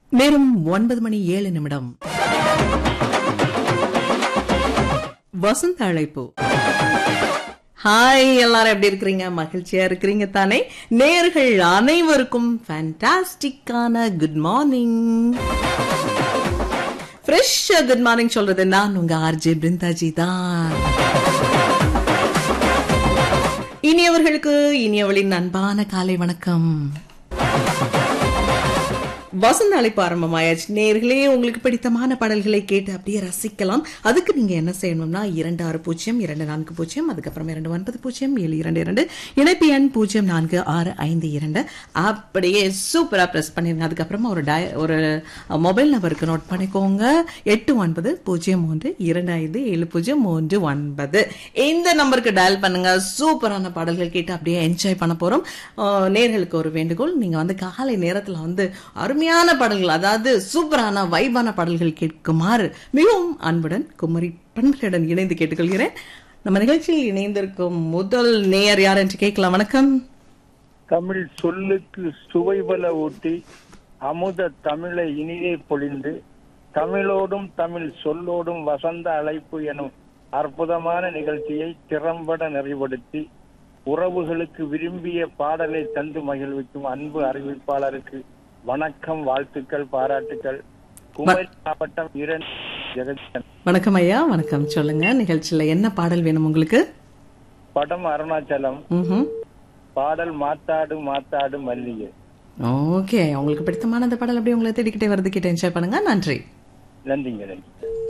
நேரம் ஒன்பது மணி ஏழு நிமிடம் வசந்த அழைப்பு ஹாய் எல்லாரும் எப்படி இருக்கிறீங்க மகிழ்ச்சியா இருக்கிறீங்க தானே நேர்கள் அனைவருக்கும் ஃபேண்டாஸ்டிக்கான குட் மார்னிங் ஃப்ரெஷ்ஷா குட் மார்னிங் சொல்றது நான் உங்க ஆர்ஜே பிருந்தாஜி தான் இனியவர்களுக்கு இனியவளின் அன்பான காலை வணக்கம் வசந்த அழைப்பு ஆரம்பமாயாச்சு நேர்களே உங்களுக்கு பிடித்தமான பாடல்களை கேட்டு அப்படியே ரசிக்கலாம் அதுக்கு நீங்க என்ன செய்யணும்னா இரண்டு ஆறு பூஜ்ஜியம் இரண்டு நான்கு பூஜ்ஜியம் அதுக்கப்புறம் இரண்டு ஒன்பது பூஜ்ஜியம் ஏழு இரண்டு இரண்டு இணைப்பு எண் பூஜ்ஜியம் நான்கு ஆறு ஐந்து இரண்டு அப்படியே சூப்பரா பிரஸ் பண்ணிருங்க அதுக்கப்புறமா ஒரு டய ஒரு மொபைல் நம்பருக்கு நோட் பண்ணிக்கோங்க எட்டு ஒன்பது பூஜ்ஜியம் மூன்று இரண்டு ஐந்து ஏழு பூஜ்ஜியம் மூன்று ஒன்பது இந்த நம்பருக்கு டயல் பண்ணுங்க சூப்பரான பாடல்கள் கேட்டு அப்படியே என்ஜாய் பண்ண போறோம் அஹ், நேர்களுக்கு ஒரு வேண்டுகோள் நீங்க வந்து காலை நேரத்துல வந்து அருமையான பாடல்கள் அதாவது சூப்பரான வைபான பாடல்கள் கேட்குமாறு மிகவும் அன்புடன் குமரி பண்புகளுடன் இணைந்து கேட்டுக்கொள்கிறேன் நம்ம நிகழ்ச்சியில் இணைந்திருக்கும் முதல் நேயர் யார் என்று கேட்கலாம் வணக்கம் தமிழ் சொல்லுக்கு சுவைபல ஊட்டி அமுத தமிழை இனிதே பொழிந்து தமிழோடும் தமிழ் சொல்லோடும் வசந்த அழைப்பு எனும் அற்புதமான நிகழ்ச்சியை திறம்பட நிறைவுபடுத்தி உறவுகளுக்கு விரும்பிய பாடலை தந்து மகிழ்விக்கும் அன்பு அறிவிப்பாளருக்கு வணக்கம் வாழ்த்துக்கள் பாராட்டுக்கள் குமரி மாவட்டம் இரண்டு ஜெகதீசன் வணக்கம் ஐயா வணக்கம் சொல்லுங்க நிகழ்ச்சியில என்ன பாடல் வேணும் உங்களுக்கு படம் அருணாச்சலம் ம்ஹும். பாடல் மாத்தாடு மாத்தாடு மல்லிகை ஓகே உங்களுக்கு பிடித்தமான அந்த பாடல் அப்படியே உங்களை தேடிக்கிட்டே வருது கிட்ட என்ஜாய் பண்ணுங்க நன்றி நன்றிங்க நன்றி